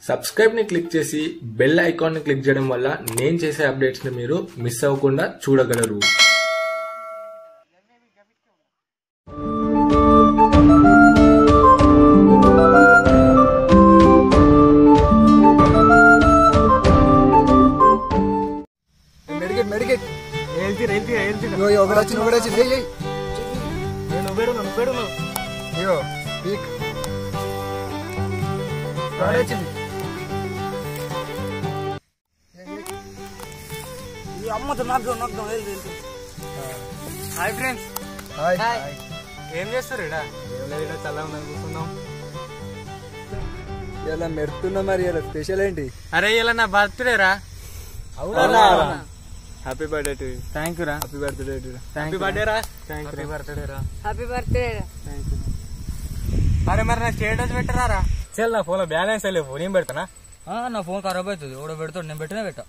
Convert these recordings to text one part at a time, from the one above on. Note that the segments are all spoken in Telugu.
సబ్స్క్రైబ్ని క్లిక్ చేసి బెల్ ఐకాన్ని క్లిక్ చేయడం వల్ల నేను చేసే అప్డేట్స్ని మీరు మిస్ అవ్వకుండా చూడగలరు మెడికెట్ మెడికెట్ వెళ్తీ వెళ్తీ వెళ్తీ ఇగో ఇగో ఒకటి వచ్చింది ఒకటి వచ్చింది ఏయ్, ఏయ్. నువ్వేడు నువ్వేడు నువ్వు ఇగో పీక్ ఒకటి వచ్చింది ఈ అమ్మతో నాకు నాకు వెళ్తీ వెళ్తీ హాయ్ ఫ్రెండ్స్ హాయ్ ఏం చేస్తారు ఇడా ఏం లేదు ఇడా చల్లగా ఉందని కూర్చున్నాం ఇలా మెరుతున్నా మరి ఇలా స్పెషల్ ఏంటి అరే ఇలా నా బర్త్డే రా అవునా happy birthday to thank you రా happy birthday to happy birthday రా హ్యాపీ బర్త్డే రా హ్యాపీ బర్త్డే అరే మరి నా స్టేటస్ పెట్టరా రా చల్ నా ఫోన్ లో బ్యాలెన్స్ లేవు నేను పెడతానా నా ఫోన్ ఖరాబ్ అవుతుంది ఎవడో పెడతాడు నేను పెట్టినా పెట్టా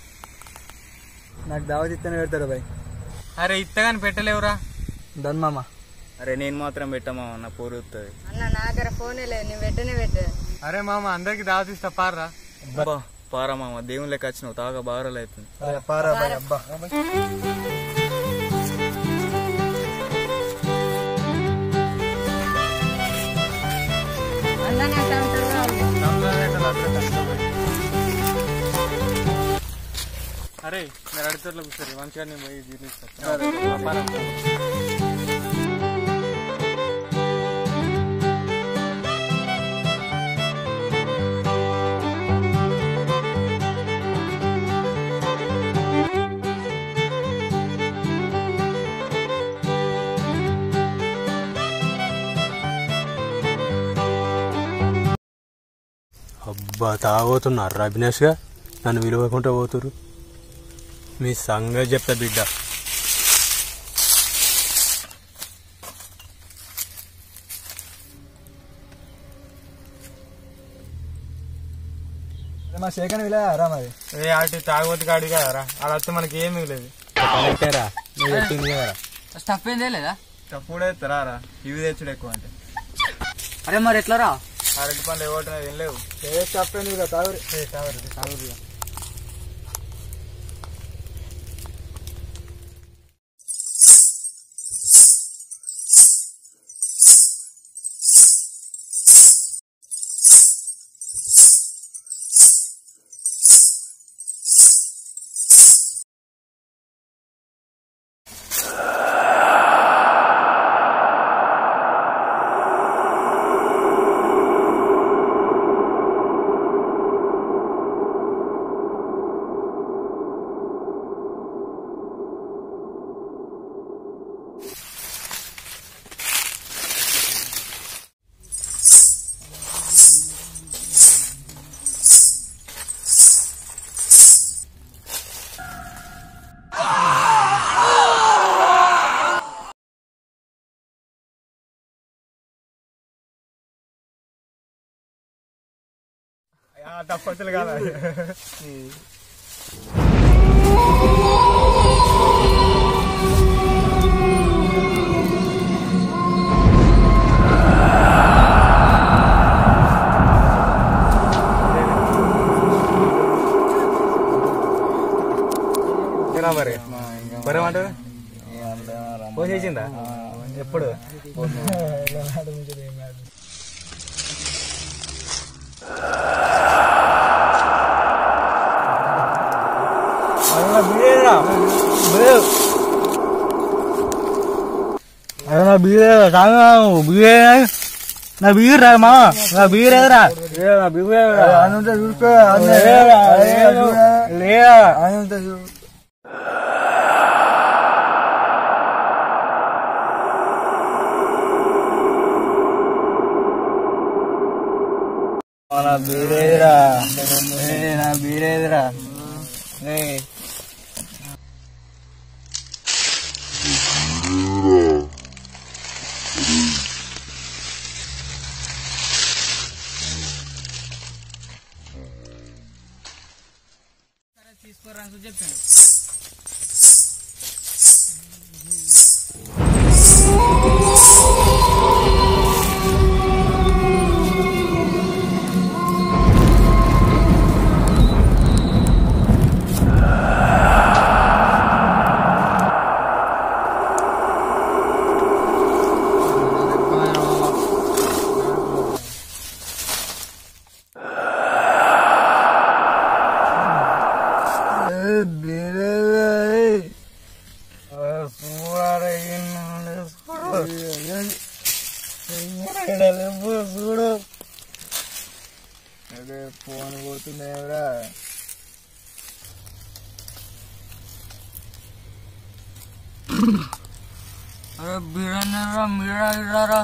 నాకు దావత్ ఇస్తేనే పెడతారు బాయ్ అరే ఇత్తగాని పెట్టలేవురా డన్ మామ అరే నేను మాత్రం పెట్టమా నా పోరు వస్తుంది అన్న నా దగ్గర ఫోనే లేదు నేను వెంటనే పెట్టా అరే మామ అందరికి దావతిస్తా పారా పారా మామ దేవుని లెక్క వచ్చినావు తాగా బాగా అవుతుంది పారా బాయ్ అబ్బా అందరినీ సంవత్సరంగా ఉంది అరే మీరు అడిచోట్ల కూర్చోరు మంచిగా నేను పోయి జీర్ణిస్తాను అబ్బా తాగబోతున్నారు అభినేష్ గా నన్ను విలువకుండా పోతురు మీ సంగతి చెప్తా బిడ్డ మా శేఖర్ విలే రా మరి ఏ అటు తాగబోతు కాడి కదరా అలా వస్తే మనకి ఏమీ లేదు కరెక్టేరా నువ్వు చెప్పింది కదరా స్టఫ్ ఏందే లేదా తప్పుడే తెరారా ఇవి తెచ్చుడు ఎక్కువ అంటే అరే మరి ఎట్లా రా అరటి పండు ఇవ్వటం ఏం లేవు ఏ తప్పేంది ఇలా తాగురి తప్పట్లు కదా ఎలా మరి మరేమంటారు ఫోన్ చేసిందా ఎప్పుడు నా బీర్ బీర్ నా బీర్ రా మా నా బీర్ ఏదిరా నా బీర్ అనంత చూసుకో లేదా అనంత చూడు నా బీర్ ఏదిరా నా బీర్ ఏదిరా అదే ఫోన్ పోతున్నాయరా అరే బీరన్నారా మీరా ఇరారా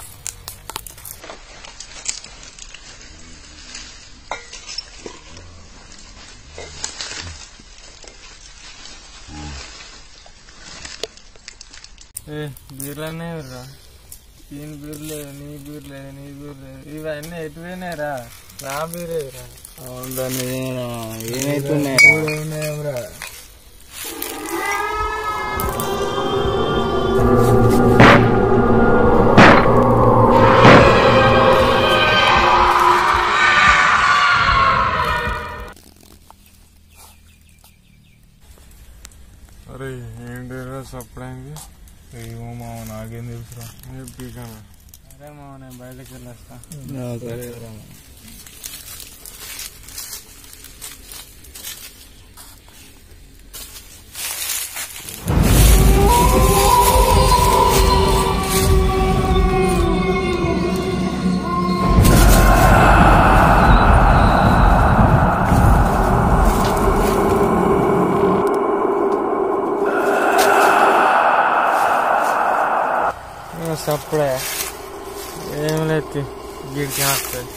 ఏ బీర్లనే రా దీని బీర్ లేదు నీ బీర్ లేదు నీ బీర్ లేదు ఇవన్నీ ఎటు పోయినాయిరా నా బీరే రా ఏమైతున్నాయరా అరే ఏంటిరా సప్పుడానికి ఏమో మామ నాకేం తెలుసురా పీకానా అరే మామ నేను బయటకు వెళ్ళొస్తా సప్పుడే ఏం లేదు గిడికి వస్తుంది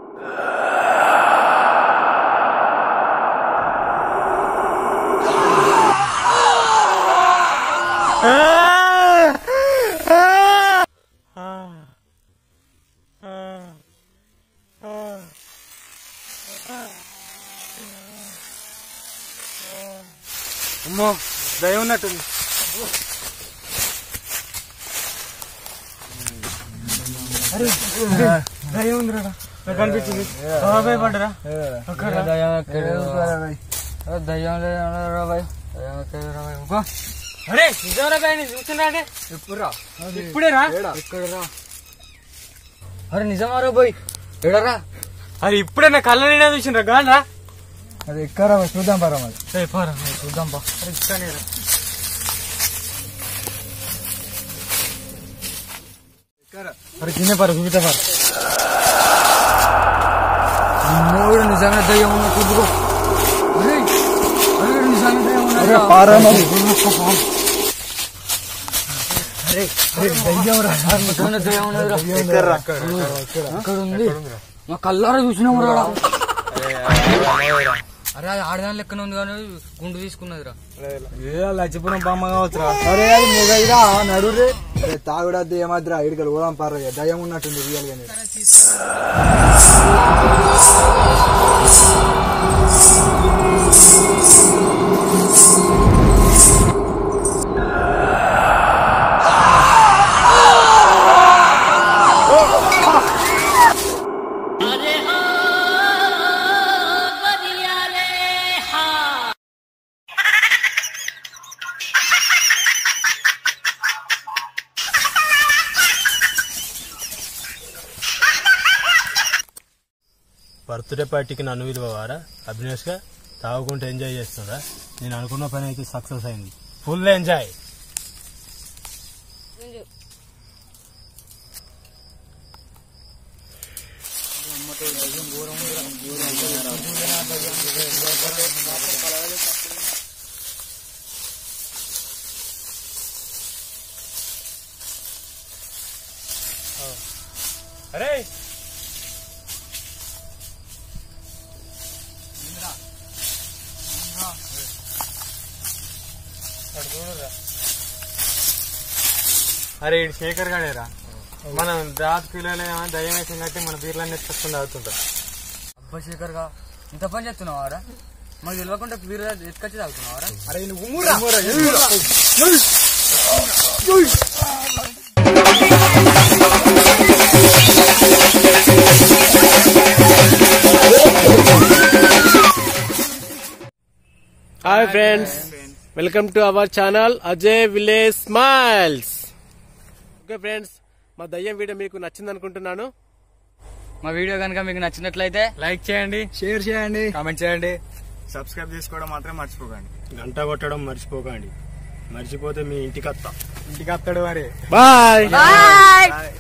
అమ్మో దయ ఉన్నట్టుంది దయ ఉందిరా నాకు అనిపించింది బాబాయ్ పడ్డరా దయ్యం లేదరా బాయ్ దయ్యం ఎక్కడరా బాయ్ ఇంకో అరే నిజంరా బాయ్ నేను చూస్తున్నా అంటే ఎప్పుడురా ఇప్పుడే రా ఎక్కడరా అరే నిజమారా బాయ్ ఎడరా అరే ఇప్పుడే నా కళ్ళ నిండా చూసిండ్రా గాండ్రా అది ఎక్కరా చూద్దాం పరా మరి రేయ్ పోరా చూద్దాం పా అరే ఇక్కడనే రా. అరే కింద పారు చూపితా పారు మూడు నిజంగా దయ్యం ఉన్నట్టు ఇదిగో. అరే అరే నిజంగా దయ్యం ఉన్నట్టు పారా మరి నిజంగా దయ్యం ఉన్నదిరా ఎక్కడ ఉంది మా కల్లారా చూసినాము రా అరే అది ఆడదాని లెక్కన ఉంది కానీ గుండు తీసుకున్నదిరా ఏ లచ్చిపురం బామ్మ కావచ్చురా అరే అది మొగైరా నడురే అరే తాగుడా ఏమాద్రా ఇడికలు పోదాం పారా దయ్యం ఉన్నట్టుంది రియల్ గా బర్త్డే పార్టీకి నన్ను విలువవారా అభినేష్గా తాగుకుంటూ ఎంజాయ్ చేస్తుందా నేను అనుకున్న పని అయితే సక్సెస్ అయింది ఫుల్ ఎంజాయ్ అరే అరే ఇటు శేఖర్ గాడేరా మనం దాత్ పిల్లలే దయ్యం వేసం కట్టి మన బీర్లన్నీ ఎత్తుకొని తాగుతుంటాం అబ్బా శేఖర్ గా ఇంత పని చేస్తున్నావారా మాకు తెలియకుండా మీరు ఎత్తుకొచ్చి తాగుతున్నావారా అరే నువ్వు hi friends welcome to our channel Ajay village smiles okay friends మా దయ్యం వీడియో మీకు నచ్చింది అనుకుంటున్నాను మా వీడియో కనుక మీకు నచ్చినట్లయితే లైక్ చేయండి షేర్ చేయండి కామెంట్ చేయండి సబ్స్క్రైబ్ చేసుకోవడం మాత్రం మర్చిపోకండి గంట కొట్టడం మర్చిపోకండి మర్చిపోతే మీ ఇంటికి వస్తా ఇంటికి వస్తాడు మరి బాయ్ బాయ్